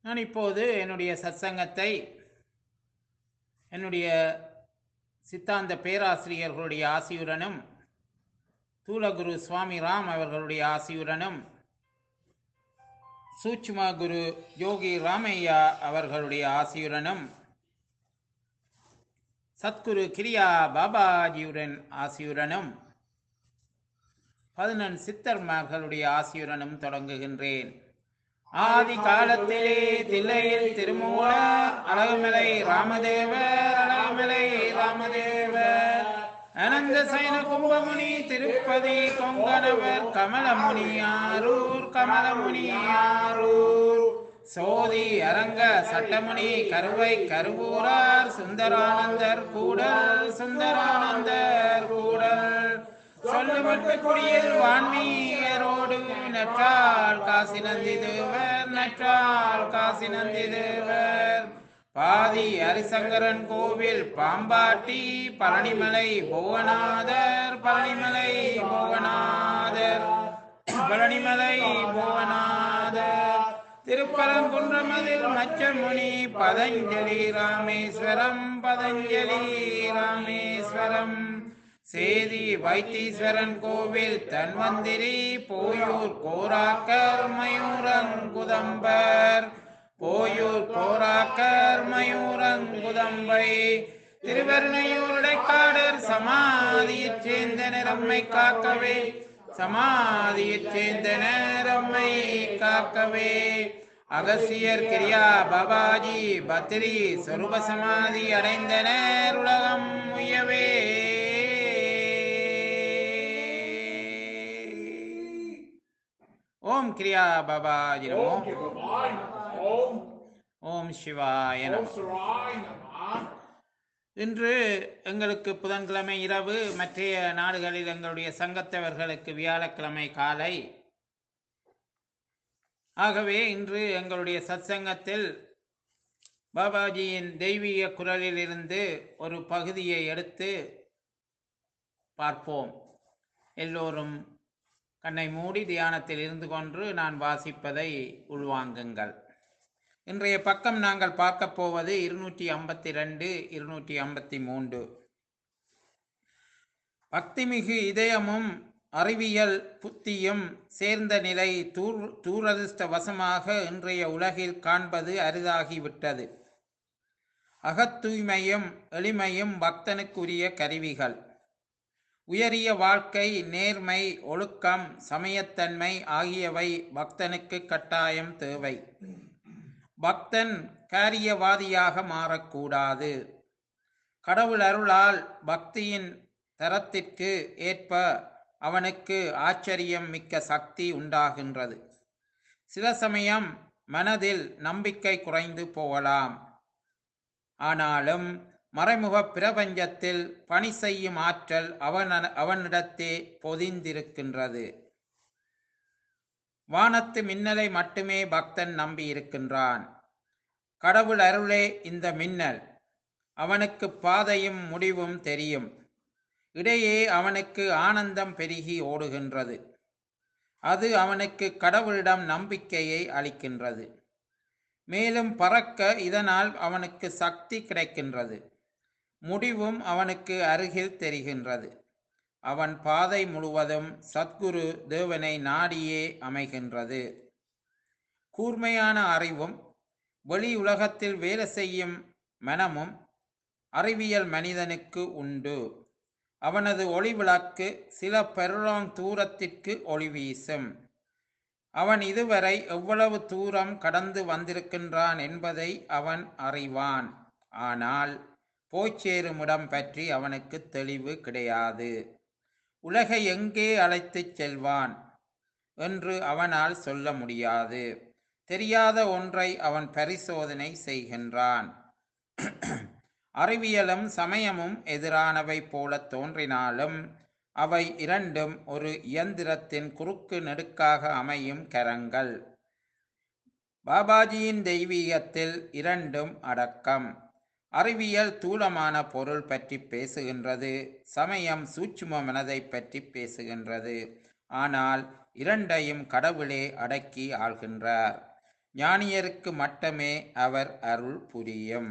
நான் இப்போது என்னுடைய சத்சங்கத்தை என்னுடைய சித்தாந்த பேராசிரியர்களுடைய ஆசியுடனும் தூலகுரு சுவாமி ராம் அவர்களுடைய ஆசியுடனும் சூட்சும குரு யோகி ராமையா அவர்களுடைய ஆசியுடனும் சத்குரு கிரியா பாபாஜியுடன் ஆசியுடனும் பதினெண் சித்தர்மார்களுடைய ஆசியுடனும் தொடங்குகின்றேன் ஆதி காலத்திலே தில்லையில் திருமூல அழகுமலை ராமதேவர் அழகுமலை ராமதேவர் அனந்த சைன கும்பமுனி திருப்பதி கொங்கணவர் கமலமுனி ஆரூர் கமலமுனி ஆரூர் சோதி அரங்க சட்டமுனி கருவை கருவூரார் சுந்தரானந்தர் கூடல் சுந்தரானந்தர் கூடல் சொல்லுமட்டு குடியில் வான்மீகரோடு நற்றால் காசி நந்தி தேவர் நற்றால் காசி நந்தி தேவர் பாதி ஹரிசங்கரன் கோவில் பாம்பாட்டி பழனிமலை புவனாதர் பழனிமலை புவனாதர் பழனிமலை புவனாதர் திருப்பரங்குன்றமதில் மச்சமுனி பதஞ்சலி ராமேஸ்வரம் பதஞ்சலி ராமேஸ்வரம் சேதி வைத்தீஸ்வரன் கோவில் தன்வந்திரி போயூர் கோராக்கர் மயூரங்குதம்பர் போயூர் கோராக்கர் மயூரங்குதம்பை திருவருணையூருடைக்காடர் சமாதியைச் சேர்ந்த நிறம்மை காக்கவே சமாதியைச் சேர்ந்த நேரம்மை காக்கவே அகசியர் கிரியா பாபாஜி பத்ரி சொரூப சமாதி அடைந்தனர் உலகம் உயவே ஓம் கிரியா பாபாஜி நமோ ஓம் சிவாய நமः. ஓம் ஓம் சிவாய நமோ ஓம் சிவாய நமः. இன்று எங்களுக்கு புதன்கிழமை இரவு மற்றைய நாடுகளில் எங்களுடைய சங்கத்தவர்களுக்கு வியாழக்கிழமை காலை ஆகவே இன்று எங்களுடைய சத்சங்கத்தில் பாபாஜியின் தெய்வீக குரலில் இருந்து ஒரு பகுதியை எடுத்து பார்ப்போம் எல்லோரும் கண்ணை மூடி தியானத்தில் இருந்து கொண்டு நான் வாசிப்பதை உள்வாங்குங்கள் இன்றைய பக்கம் நாங்கள் பார்க்க போவது இருநூற்றி ஐம்பத்தி ரெண்டு இருநூற்றி ஐம்பத்தி மூன்று பக்திமிகு இதயமும் அறிவியல் புத்தியும் சேர்ந்த நிலை தூர் தூரதிர்ஷ்டவசமாக இன்றைய உலகில் காண்பது அரிதாகிவிட்டது அகத்தூய்மையும் எளிமையும் பக்தனுக்குரிய கருவிகள் உயரிய வாழ்க்கை நேர்மை ஒழுக்கம் சமயத்தன்மை ஆகியவை பக்தனுக்கு கட்டாயம் தேவை பக்தன் காரியவாதியாக மாறக்கூடாது கடவுள் அருளால் பக்தியின் தரத்திற்கு ஏற்ப அவனுக்கு ஆச்சரியம் மிக்க சக்தி உண்டாகின்றது சில சமயம் மனதில் நம்பிக்கை குறைந்து போகலாம் ஆனாலும் மறைமுக பிரபஞ்சத்தில் பணி செய்யும் ஆற்றல் அவன அவனிடத்தே பொதிந்திருக்கின்றது வானத்து மின்னலை மட்டுமே பக்தன் நம்பி இருக்கின்றான் கடவுள் அருளே இந்த மின்னல் அவனுக்கு பாதையும் முடிவும் தெரியும் இடையே அவனுக்கு ஆனந்தம் பெருகி ஓடுகின்றது அது அவனுக்கு கடவுளிடம் நம்பிக்கையை அளிக்கின்றது மேலும் பறக்க இதனால் அவனுக்கு சக்தி கிடைக்கின்றது முடிவும் அவனுக்கு அருகில் தெரிகின்றது அவன் பாதை முழுவதும் சத்குரு தேவனை நாடியே அமைகின்றது கூர்மையான அறிவும் வெளி உலகத்தில் வேலை செய்யும் மனமும் அறிவியல் மனிதனுக்கு உண்டு அவனது ஒளி விளக்கு சில பெருளாங் தூரத்திற்கு ஒளி வீசும் அவன் இதுவரை எவ்வளவு தூரம் கடந்து வந்திருக்கின்றான் என்பதை அவன் அறிவான் ஆனால் போய்ச் சேரும் இடம் பற்றி அவனுக்கு தெளிவு கிடையாது உலகை எங்கே அழைத்துச் செல்வான் என்று அவனால் சொல்ல முடியாது தெரியாத ஒன்றை அவன் பரிசோதனை செய்கின்றான் அறிவியலும் சமயமும் எதிரானவை போல தோன்றினாலும் அவை இரண்டும் ஒரு இயந்திரத்தின் குறுக்கு நெடுக்காக அமையும் கரங்கள் பாபாஜியின் தெய்வீகத்தில் இரண்டும் அடக்கம் அறிவியல் தூலமான பொருள் பற்றி பேசுகின்றது சமயம் சூட்சும மனதை பற்றி பேசுகின்றது ஆனால் இரண்டையும் கடவுளே அடக்கி ஆள்கின்றார் ஞானியருக்கு மட்டுமே அவர் அருள் புரியும்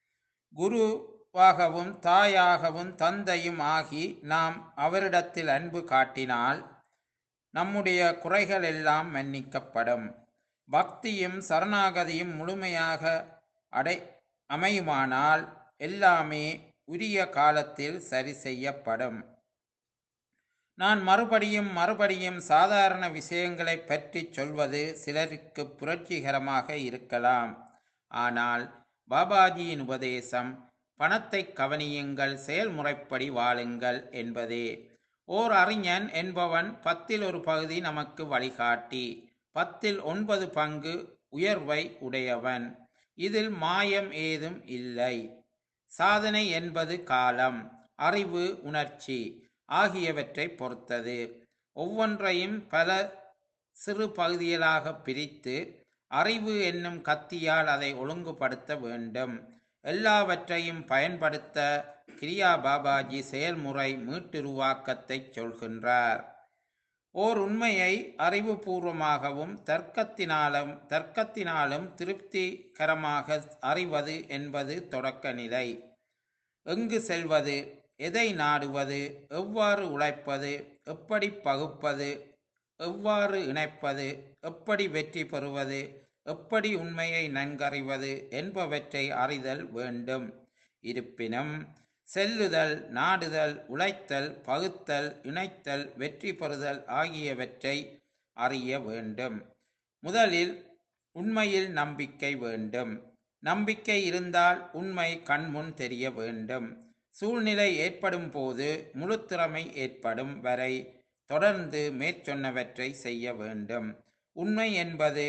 குருவாகவும் தாயாகவும் தந்தையும் ஆகி நாம் அவரிடத்தில் அன்பு காட்டினால் நம்முடைய குறைகள் எல்லாம் மன்னிக்கப்படும் பக்தியும் சரணாகதியும் முழுமையாக அடை அமையுமானால் எல்லாமே உரிய காலத்தில் சரி செய்யப்படும் நான் மறுபடியும் மறுபடியும் சாதாரண விஷயங்களை பற்றி சொல்வது சிலருக்கு புரட்சிகரமாக இருக்கலாம் ஆனால் பாபாஜியின் உபதேசம் பணத்தை கவனியுங்கள் செயல்முறைப்படி வாழுங்கள் என்பதே ஓர் அறிஞன் என்பவன் பத்தில் ஒரு பகுதி நமக்கு வழிகாட்டி பத்தில் ஒன்பது பங்கு உயர்வை உடையவன் இதில் மாயம் ஏதும் இல்லை சாதனை என்பது காலம் அறிவு உணர்ச்சி ஆகியவற்றை பொறுத்தது ஒவ்வொன்றையும் பல சிறு பகுதிகளாக பிரித்து அறிவு என்னும் கத்தியால் அதை ஒழுங்குபடுத்த வேண்டும் எல்லாவற்றையும் பயன்படுத்த கிரியா பாபாஜி செயல்முறை மீட்டுருவாக்கத்தை சொல்கின்றார் ஓர் உண்மையை அறிவுபூர்வமாகவும் தர்க்கத்தினாலும் தர்க்கத்தினாலும் திருப்திகரமாக அறிவது என்பது தொடக்க நிலை எங்கு செல்வது எதை நாடுவது எவ்வாறு உழைப்பது எப்படி பகுப்பது எவ்வாறு இணைப்பது எப்படி வெற்றி பெறுவது எப்படி உண்மையை நன்கறிவது என்பவற்றை அறிதல் வேண்டும் இருப்பினும் செல்லுதல் நாடுதல் உழைத்தல் பகுத்தல் இணைத்தல் வெற்றி பெறுதல் ஆகியவற்றை அறிய வேண்டும் முதலில் உண்மையில் நம்பிக்கை வேண்டும் நம்பிக்கை இருந்தால் உண்மை கண்முன் தெரிய வேண்டும் சூழ்நிலை ஏற்படும் போது முழு திறமை ஏற்படும் வரை தொடர்ந்து மேற்சொன்னவற்றை செய்ய வேண்டும் உண்மை என்பது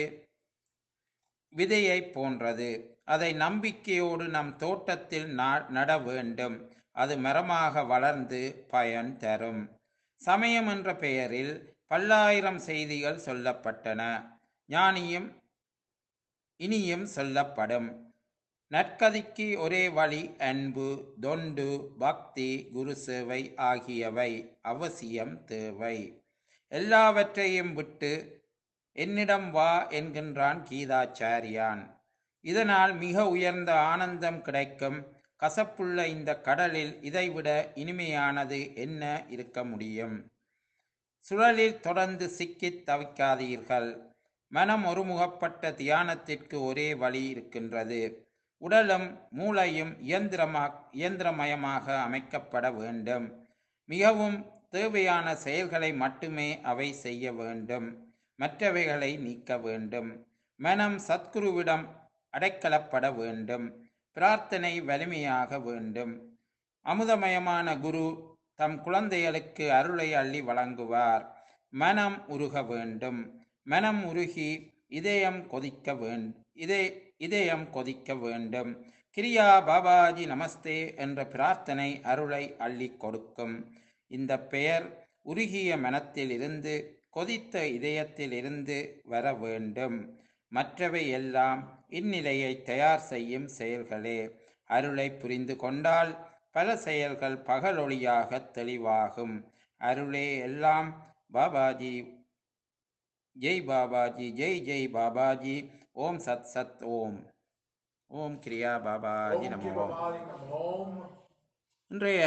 விதையை போன்றது அதை நம்பிக்கையோடு நம் தோட்டத்தில் நா- நட வேண்டும் அது மரமாக வளர்ந்து பயன் தரும் சமயம் என்ற பெயரில் பல்லாயிரம் செய்திகள் சொல்லப்பட்டன ஞானியும் இனியும் சொல்லப்படும் நற்கதிக்கு ஒரே வழி அன்பு தொண்டு பக்தி குரு சேவை ஆகியவை அவசியம் தேவை எல்லாவற்றையும் விட்டு என்னிடம் வா என்கின்றான் கீதாச்சாரியான் இதனால் மிக உயர்ந்த ஆனந்தம் கிடைக்கும் கசப்புள்ள இந்த கடலில் இதைவிட இனிமையானது என்ன இருக்க முடியும் சுழலில் தொடர்ந்து சிக்கித் தவிக்காதீர்கள் மனம் ஒருமுகப்பட்ட தியானத்திற்கு ஒரே வழி இருக்கின்றது உடலும் மூளையும் இயந்திரமா இயந்திரமயமாக அமைக்கப்பட வேண்டும் மிகவும் தேவையான செயல்களை மட்டுமே அவை செய்ய வேண்டும் மற்றவைகளை நீக்க வேண்டும் மனம் சத்குருவிடம் அடைக்கலப்பட வேண்டும் பிரார்த்தனை வலிமையாக வேண்டும் அமுதமயமான குரு தம் குழந்தைகளுக்கு அருளை அள்ளி வழங்குவார் மனம் உருக வேண்டும் மனம் உருகி இதயம் கொதிக்க வேண்டும் இதே இதயம் கொதிக்க வேண்டும் கிரியா பாபாஜி நமஸ்தே என்ற பிரார்த்தனை அருளை அள்ளி கொடுக்கும் இந்த பெயர் உருகிய மனத்தில் இருந்து கொதித்த இதயத்தில் இருந்து வர வேண்டும் மற்றவை எல்லாம் இந்நிலையை தயார் செய்யும் செயல்களே அருளை புரிந்து கொண்டால் பல செயல்கள் பகலொளியாக தெளிவாகும் அருளே எல்லாம் பாபாஜி ஜெய் பாபாஜி ஜெய் ஜெய் பாபாஜி ஓம் சத் சத் ஓம் ஓம் கிரியா பாபாஜி Om நமோ Kibabali Namo Om. இன்றைய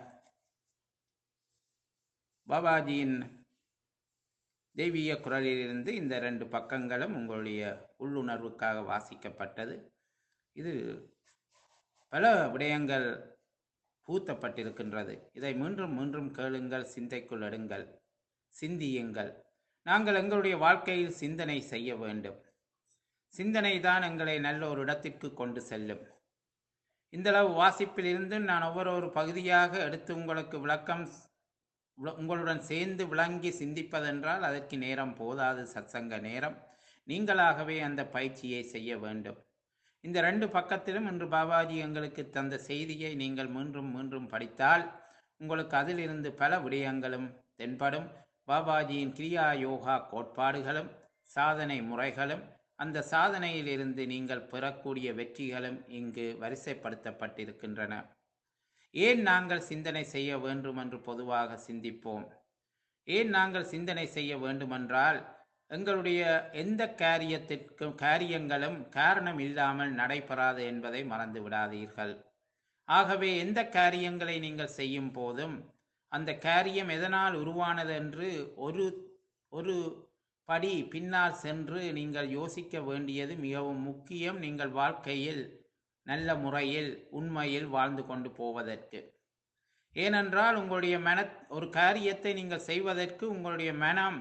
பாபாஜியின் தெய்வீக குரலிலிருந்து இந்த ரெண்டு பக்கங்களும் உங்களுடைய உள்ளுணர்வுக்காக வாசிக்கப்பட்டது இது பல விடயங்கள் பூத்தப்பட்டிருக்கின்றது இதை மீண்டும் மீண்டும் கேளுங்கள் சிந்தைக்குள் எடுங்கள் சிந்தியுங்கள் நாங்கள் எங்களுடைய வாழ்க்கையில் சிந்தனை செய்ய வேண்டும் சிந்தனை தான் எங்களை நல்ல ஒரு இடத்திற்கு கொண்டு செல்லும் இந்தளவு வாசிப்பிலிருந்து நான் ஒவ்வொரு ஒரு பகுதியாக எடுத்து உங்களுக்கு விளக்கம் விள- உங்களுடன் சேர்ந்து விளங்கி சிந்திப்பதென்றால் அதற்கு நேரம் போதாது சத்சங்க நேரம் நீங்களாகவே அந்த பயிற்சியை செய்ய வேண்டும் இந்த ரெண்டு பக்கத்திலும் இன்று பாபாஜி எங்களுக்கு தந்த செய்தியை நீங்கள் மீண்டும் மீண்டும் படித்தால் உங்களுக்கு அதிலிருந்து பல விடயங்களும் தென்படும் பாபாஜியின் கிரியா யோகா கோட்பாடுகளும் சாதனை முறைகளும் அந்த சாதனையிலிருந்து நீங்கள் பெறக்கூடிய வெற்றிகளும் இங்கு வரிசைப்படுத்தப்பட்டிருக்கின்றன ஏன் நாங்கள் சிந்தனை செய்ய வேண்டும் என்று பொதுவாக சிந்திப்போம் ஏன் நாங்கள் சிந்தனை செய்ய வேண்டுமென்றால் எங்களுடைய எந்த காரியத்திற்கும் காரியங்களும் காரணம் இல்லாமல் நடைபெறாது என்பதை மறந்து விடாதீர்கள் ஆகவே எந்த காரியங்களை நீங்கள் செய்யும் போதும் அந்த காரியம் எதனால் உருவானது என்று ஒரு ஒரு படி பின்னால் சென்று நீங்கள் யோசிக்க வேண்டியது மிகவும் முக்கியம் நீங்கள் வாழ்க்கையில் நல்ல முறையில் உண்மையில் வாழ்ந்து கொண்டு போவதற்கு ஏனென்றால் உங்களுடைய மன ஒரு காரியத்தை நீங்கள் செய்வதற்கு உங்களுடைய மனம்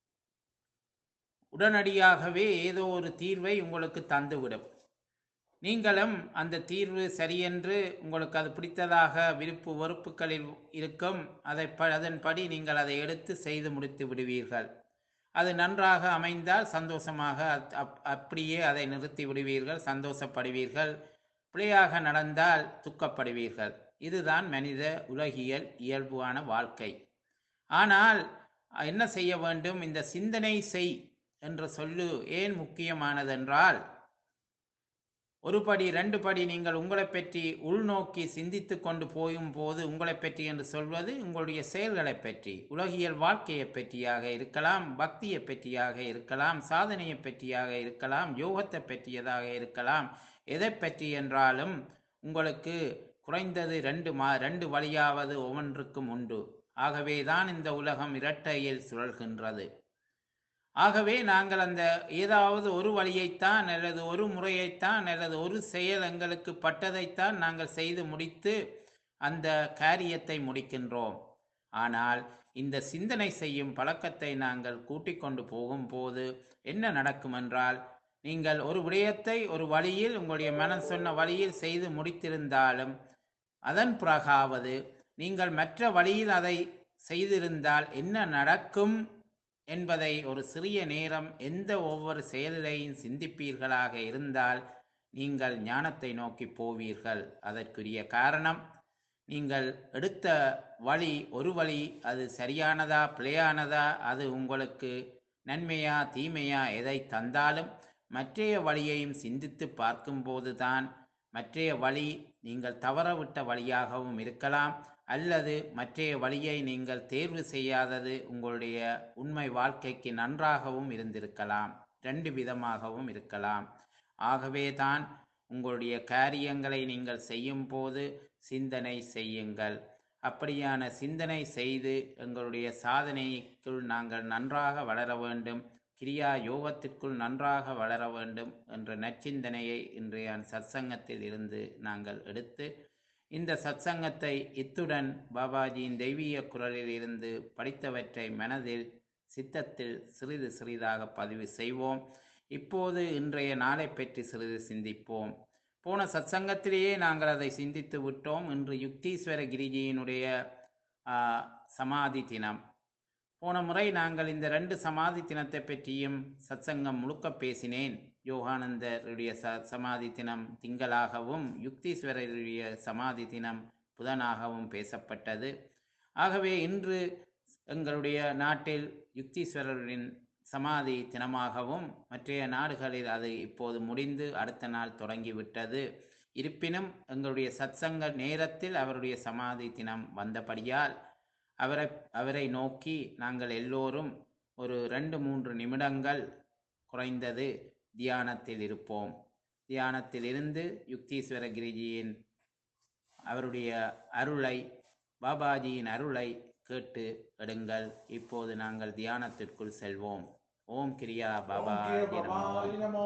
உடனடியாகவே ஏதோ ஒரு தீர்வை உங்களுக்கு தந்துவிடும் நீங்களும் அந்த தீர்வு சரியென்று உங்களுக்கு அது பிடித்ததாக விருப்பு வெறுப்புகளில் இருக்கும் அதை ப- அதன்படி நீங்கள் அதை எடுத்து செய்து முடித்து விடுவீர்கள் அது நன்றாக அமைந்தால் சந்தோஷமாக அத்- அப்- அப்படியே அதை நிறுத்தி விடுவீர்கள் சந்தோஷப்படுவீர்கள் பிழையாக நடந்தால் துக்கப்படுவீர்கள் இதுதான் மனித உலகியல் இயல்பான வாழ்க்கை ஆனால் என்ன செய்ய வேண்டும் இந்த சிந்தனை செய் என்ற சொல்லு ஏன் முக்கியமானதென்றால் ஒரு படி ரெண்டு படி நீங்கள் உங்களை பற்றி உள்நோக்கி சிந்தித்து கொண்டு போயும் போது உங்களை பற்றி என்று சொல்வது உங்களுடைய செயல்களை பற்றி உலகியல் வாழ்க்கையை பற்றியாக இருக்கலாம் பக்தியை பற்றியாக இருக்கலாம் சாதனையை பற்றியாக இருக்கலாம் யோகத்தை பற்றியதாக இருக்கலாம் எதை பற்றி என்றாலும் உங்களுக்கு குறைந்தது ரெண்டு மா ரெண்டு வழியாவது ஒவ்வொன்றுக்கும் உண்டு ஆகவே தான் இந்த உலகம் இரட்டையில் சுழல்கின்றது ஆகவே நாங்கள் அந்த ஏதாவது ஒரு வழியைத்தான் அல்லது ஒரு முறையைத்தான் அல்லது ஒரு செயல் எங்களுக்கு பட்டதைத்தான் நாங்கள் செய்து முடித்து அந்த காரியத்தை முடிக்கின்றோம் ஆனால் இந்த சிந்தனை செய்யும் பழக்கத்தை நாங்கள் கூட்டிக் கொண்டு போகும்போது என்ன நடக்கும் என்றால் நீங்கள் ஒரு விடயத்தை ஒரு வழியில் உங்களுடைய மனம் சொன்ன வழியில் செய்து முடித்திருந்தாலும் அதன் பிறகாவது நீங்கள் மற்ற வழியில் அதை செய்திருந்தால் என்ன நடக்கும் என்பதை ஒரு சிறிய நேரம் எந்த ஒவ்வொரு செயலையும் சிந்திப்பீர்களாக இருந்தால் நீங்கள் ஞானத்தை நோக்கி போவீர்கள் அதற்குரிய காரணம் நீங்கள் எடுத்த வழி ஒரு வழி அது சரியானதா பிழையானதா அது உங்களுக்கு நன்மையா தீமையா எதை தந்தாலும் மற்றைய வழியையும் சிந்தித்து பார்க்கும்போதுதான் மற்றைய வழி நீங்கள் தவறவிட்ட வழியாகவும் இருக்கலாம் அல்லது மற்றைய வழியை நீங்கள் தேர்வு செய்யாதது உங்களுடைய உண்மை வாழ்க்கைக்கு நன்றாகவும் இருந்திருக்கலாம் ரெண்டு விதமாகவும் இருக்கலாம் ஆகவே தான் உங்களுடைய காரியங்களை நீங்கள் செய்யும் போது சிந்தனை செய்யுங்கள் அப்படியான சிந்தனை செய்து எங்களுடைய சாதனைக்குள் நாங்கள் நன்றாக வளர வேண்டும் கிரியா யோகத்திற்குள் நன்றாக வளர வேண்டும் என்ற நற்சிந்தனையை இன்றைய சத்சங்கத்தில் இருந்து நாங்கள் எடுத்து இந்த சத்சங்கத்தை இத்துடன் பாபாஜியின் தெய்வீக குரலில் இருந்து படித்தவற்றை மனதில் சித்தத்தில் சிறிது சிறிதாக பதிவு செய்வோம் இப்போது இன்றைய நாளை பற்றி சிறிது சிந்திப்போம் போன சத்சங்கத்திலேயே நாங்கள் அதை சிந்தித்து விட்டோம் இன்று யுக்தீஸ்வர கிரிஜியினுடைய ஆ, சமாதி தினம் போன முறை நாங்கள் இந்த ரெண்டு சமாதி தினத்தை பற்றியும் சத்சங்கம் முழுக்க பேசினேன் யோகானந்தருடைய ச சமாதி தினம் திங்களாகவும் யுக்தீஸ்வரருடைய சமாதி தினம் புதனாகவும் பேசப்பட்டது ஆகவே இன்று எங்களுடைய நாட்டில் யுக்தீஸ்வரரின் சமாதி தினமாகவும் மற்றைய நாடுகளில் அது இப்போது முடிந்து அடுத்த நாள் தொடங்கிவிட்டது இருப்பினும் எங்களுடைய சத்சங்க நேரத்தில் அவருடைய சமாதி தினம் வந்தபடியால் அவரை அவரை நோக்கி நாங்கள் எல்லோரும் ஒரு ரெண்டு மூன்று நிமிடங்கள் குறைந்தது தியானத்தில் இருப்போம் தியானத்தில் இருந்து யுக்தீஸ்வர கிரிஜியின் அவருடைய அருளை பாபாஜியின் அருளை கேட்டு எடுங்கள் இப்போது நாங்கள் தியானத்திற்குள் செல்வோம் ஓம் கிரியா Om பாபாஜி Kriya நமோ Babaya Namo.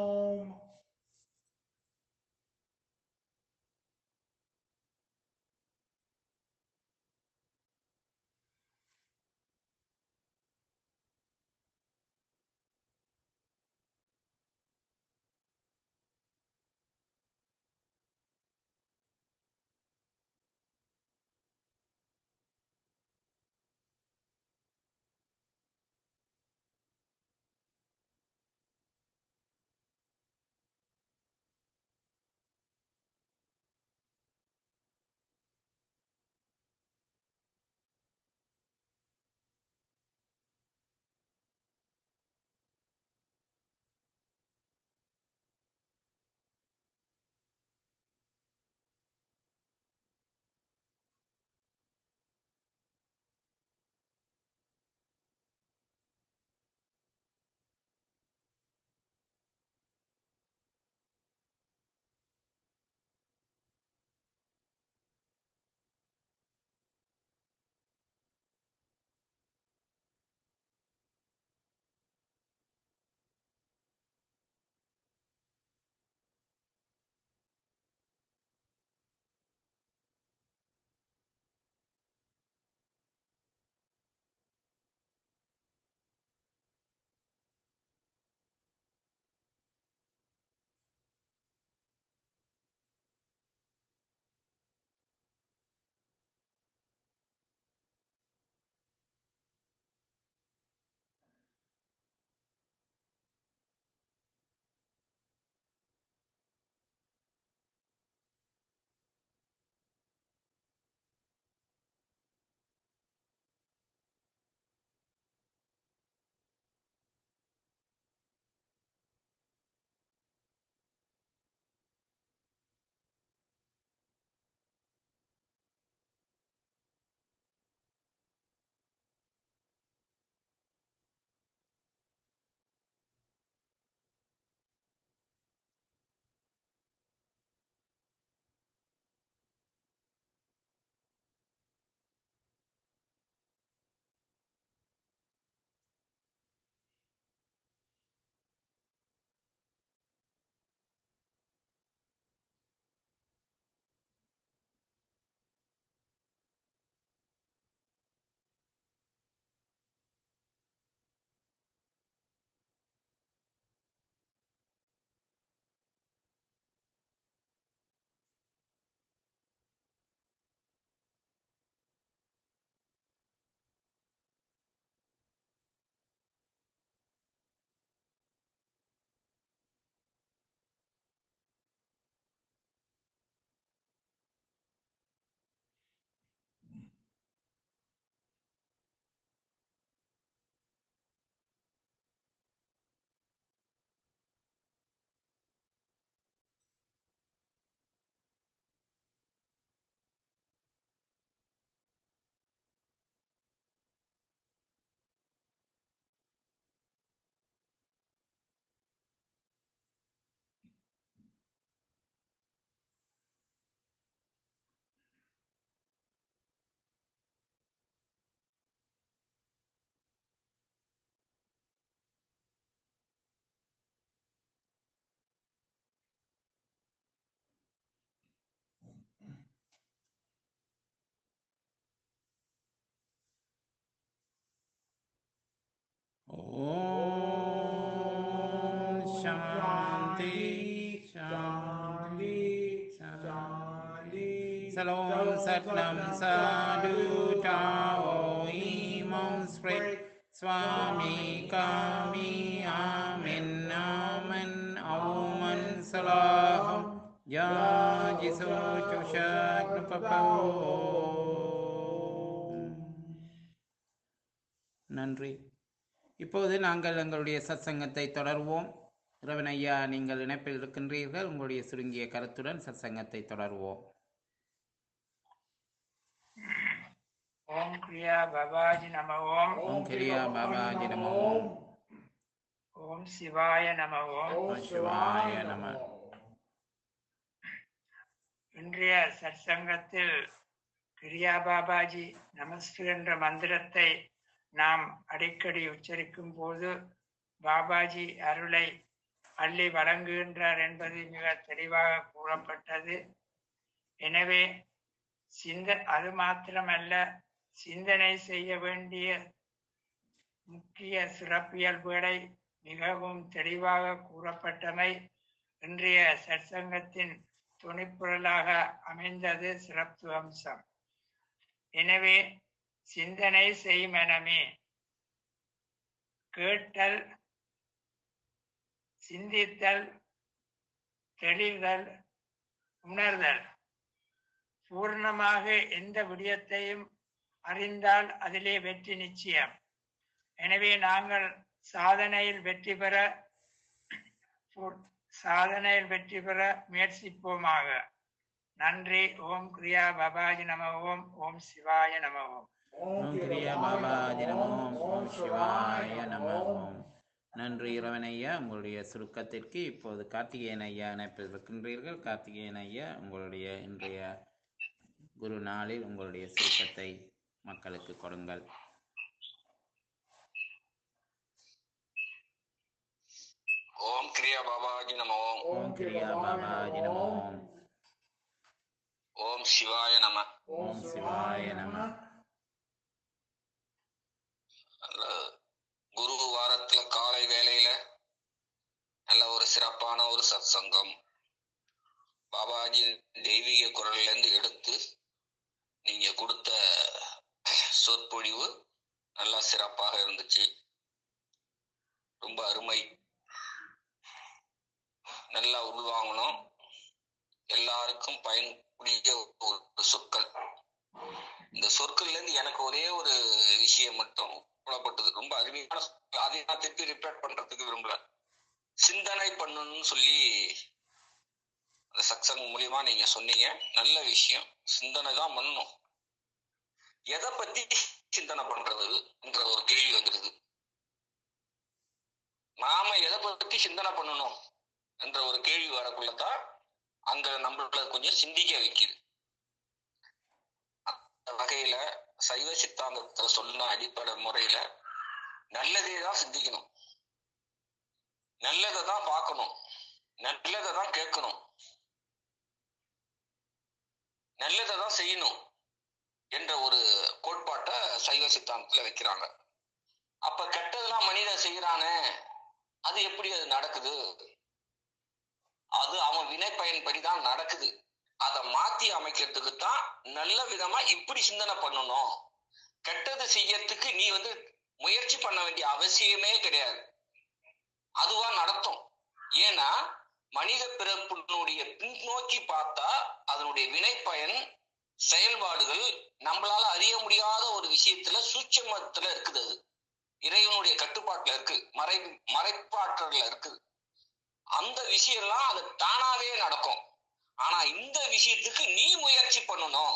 சாந்தி சாந்தி சாந்தி சலோம் சட்னம் சாது டாவோ ஈமம் ஸ்பிரிட் சுவாமி காமி ஆமென் ஆமென் ஔமன் சலாஹம் யா ஜிசோ சுஷாக் நன்றி இப்போது நாங்கள் எங்களுடைய சத்சங்கத்தை தொடர்வோம் இரவன் ஐயா நீங்கள் இணைப்பில் இருக்கின்றீர்கள் உங்களுடைய சுருங்கிய கருத்துடன் சத்சங்கத்தை தொடர்வோம் ஓம் கிரியா பபாஜி நம ஓம் ஓம் கிரியா பாபாஜி நம ஓம் ஓம் சிவாய நம ஓம் ஓம் சிவாய நம இன்றைய சற்சங்கத்தில் கிரியா பாபாஜி நமஸ்து என்ற மந்திரத்தை நாம் அடிக்கடி உச்சரிக்கும் போது பாபாஜி அருளை அள்ளி வழங்குகின்றார் என்பது மிக தெளிவாக கூறப்பட்டது எனவே சிந்த அது மாத்திரமல்ல சிந்தனை செய்ய வேண்டிய முக்கிய சிறப்பியல்புகளை மிகவும் தெளிவாக கூறப்பட்டமை இன்றைய சற்சங்கத்தின் துணைப்பொருளாக அமைந்தது சிறப்பு அம்சம் எனவே சிந்தனை செய் மனமே கேட்டல் சிந்தித்தல் தெளிதல் உணர்தல் பூர்ணமாக எந்த விடயத்தையும் அறிந்தால் அதிலே வெற்றி நிச்சயம் எனவே நாங்கள் சாதனையில் வெற்றி பெற பூ- சாதனையில் வெற்றி பெற முயற்சிப்போமாக நன்றி ஓம் கிரியா பபாஜி நம ஓம் ஓம் சிவாய நம ஓம் ஓம் கிரியா பாபாஜி நம ஓம் ஓம் சிவாய நம ஓம் நன்றி இரவன் ஐயா உங்களுடைய சுருக்கத்திற்கு இப்போது கார்த்திகேயன் ஐயா இணைப்பில் இருக்கின்றீர்கள் கார்த்திகேயன் ஐயா உங்களுடைய இன்றைய குரு நாளில் உங்களுடைய சுருக்கத்தை மக்களுக்கு கொடுங்கள் ஓம் கிரியா பாபாஜி நம ஓம் ஓம் கிரியா பாபாஜி நம ஓம் ஓம் சிவாய நம ஓம் சிவாய நம நல்ல குரு வாரத்துல காலை வேளையில நல்ல ஒரு சிறப்பான ஒரு சத்சங்கம் பாபாஜி தெய்வீக குரல்ல இருந்து எடுத்து நீங்க கொடுத்த சொற்பொழிவு நல்லா சிறப்பாக இருந்துச்சு ரொம்ப அருமை நல்லா உள்வாங்கணும் எல்லாருக்கும் பயன்புரிய ஒரு சொற்கள் இந்த சொற்கள்ல இருந்து எனக்கு ஒரே ஒரு விஷயம் மட்டும் புலப்பட்டது ரொம்ப அருமையான சொற்கள். அதை நான் திருப்பி ரிப்பீட் பண்றதுக்கு விரும்பல சிந்தனை பண்ணணும்னு சொல்லி அந்த சக்சங் மூலியமா நீங்க சொன்னீங்க நல்ல விஷயம் சிந்தனை தான் பண்ணணும் எதை பத்தி சிந்தனை பண்றது என்ற ஒரு கேள்வி வந்துருது நாம எதை பத்தி சிந்தனை பண்ணணும் என்ற ஒரு கேள்வி வரக்குள்ளதான் அங்க நம்மள கொஞ்சம் சிந்திக்க வைக்குது அந்த வகையில சைவ சித்தாந்தத்துல சொன்ன அடிப்படை முறையில நல்லதே தான் சிந்திக்கணும் நல்லதை தான் பார்க்கணும் நல்லதை தான் கேட்கணும் நல்லதை தான் செய்யணும் என்ற ஒரு கோட்பாட்டை சைவ சித்தாந்தத்துல வைக்கிறாங்க அப்ப கெட்டதெல்லாம் மனிதன் செய்யறானே அது எப்படி அது நடக்குது அது அவன் வினை பயன்படி தான் நடக்குது அதை மாத்தி அமைக்கிறதுக்கு தான் நல்ல விதமா இப்படி சிந்தனை பண்ணணும் கெட்டது செய்யறதுக்கு நீ வந்து முயற்சி பண்ண வேண்டிய அவசியமே கிடையாது அதுவா நடத்தும் ஏன்னா மனித பிறப்பினுடைய பின்னோக்கி பார்த்தா அதனுடைய வினைப்பயன் செயல்பாடுகள் நம்மளால அறிய முடியாத ஒரு விஷயத்துல சூட்சமத்துல இருக்குது அது இறைவனுடைய கட்டுப்பாட்டுல இருக்கு மறை மறைப்பாற்றல்ல இருக்குது அந்த விஷயம்லாம் அது தானாவே நடக்கும் ஆனா இந்த விஷயத்துக்கு நீ முயற்சி பண்ணணும்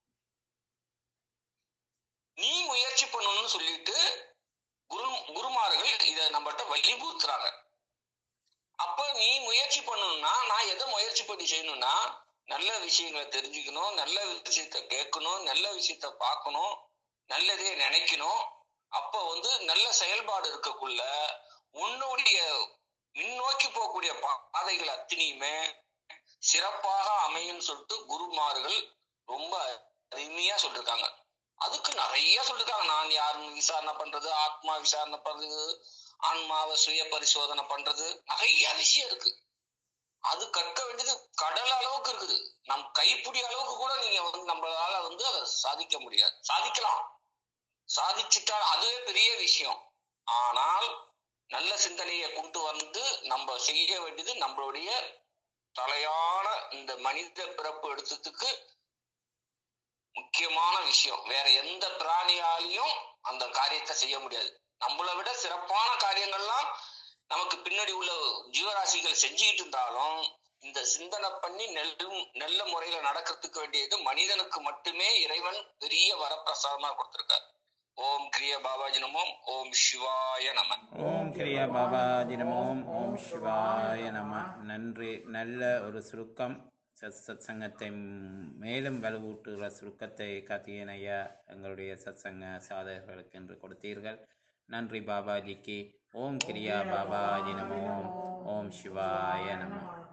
நீ முயற்சி பண்ணணும்னு சொல்லிட்டு குரு குருமார்கள் இத நம்மகிட்ட வலியுறுத்துறாங்க அப்ப நீ முயற்சி பண்ணணும்னா நான் எதை முயற்சி பண்ணி செய்யணும்னா நல்ல விஷயங்களை தெரிஞ்சுக்கணும் நல்ல விஷயத்த கேட்கணும் நல்ல விஷயத்த பார்க்கணும் நல்லதே நினைக்கணும் அப்ப வந்து நல்ல செயல்பாடு இருக்கக்குள்ள உன்னுடைய முன்னோக்கி போகக்கூடிய பாதைகள் அத்தனையுமே சிறப்பாக அமையும் சொல்லிட்டு குருமார்கள் ரொம்ப அருமையா சொல்லிருக்காங்க அதுக்கு நிறைய சொல்லிருக்காங்க நான் யாருன்னு விசாரணை பண்றது ஆத்மா விசாரணை பண்றது ஆன்மாவை சுய பரிசோதனை பண்றது நிறைய விஷயம் இருக்கு அது கற்க வேண்டியது கடல் அளவுக்கு இருக்குது நம் கைப்பிடி அளவுக்கு கூட நீங்க வந்து நம்மளால வந்து அதை சாதிக்க முடியாது சாதிக்கலாம் சாதிச்சுட்டா அதுவே பெரிய விஷயம் ஆனால் நல்ல சிந்தனையை கொண்டு வந்து நம்ம செய்ய வேண்டியது நம்மளுடைய தலையான இந்த மனித பிறப்பு எடுத்ததுக்கு முக்கியமான விஷயம் வேற எந்த பிராணியாலையும் அந்த காரியத்தை செய்ய முடியாது நம்மளை விட சிறப்பான காரியங்கள்லாம் நமக்கு பின்னாடி உள்ள ஜீவராசிகள் செஞ்சுக்கிட்டு இருந்தாலும் இந்த சிந்தனை பண்ணி நெல் நல்ல முறையில நடக்கிறதுக்கு வேண்டியது மனிதனுக்கு மட்டுமே இறைவன் பெரிய வரப்பிரசாதமா கொடுத்திருக்கார் ஓம் கிரிய பாபாஜி நமோம் ஓம் சிவாய நம ஓம் கிரியா பாபாஜி நமோம் ஓம் சிவாய நம நன்றி நல்ல ஒரு சுருக்கம் சத் சத் சங்கத்தை மேலும் வலுவூட்டுகிற சுருக்கத்தை கார்த்திகேயன் ஐயா எங்களுடைய சத்சங்க சாதகர்களுக்கு என்று கொடுத்தீர்கள் நன்றி பாபாஜிக்கு ஓம் கிரியா பாபாஜி நமோம் ஓம் சிவாய நம